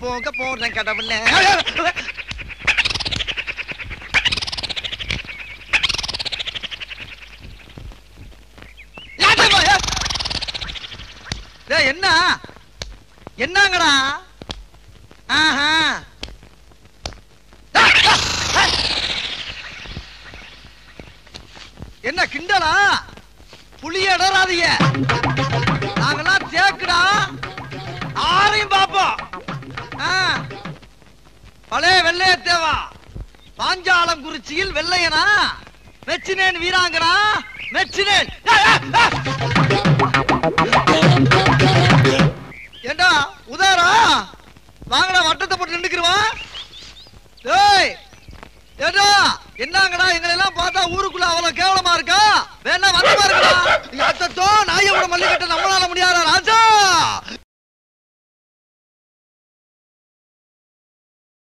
போக போறேன் கடவுள டேய், என்ன என்னங்கடா ஆஹா என்ன கிண்டலா புளிய இடறாதீங்க நாங்கெல்லாம் தேக்குடா ஆரையும் பாப்போம் ஆ. பழைய வெள்ளைய தேவா பாஞ்சாலம் குறிச்சியில் வெள்ளையனா மெச்சினேன் வீராங்கனா மெச்சினேன் ஆ, ஆ, ஆ. ஏண்டா உதாரா வாங்கடா வட்டத்தை போட்டு நின்னுக்குருவான் டேய் ஏண்டா என்னங்கடா எங்களை எல்லாம் பார்த்தா ஊருக்குள்ள அவ்வளவு கேவலமா இருக்கா வேணா வந்து பாருங்கடா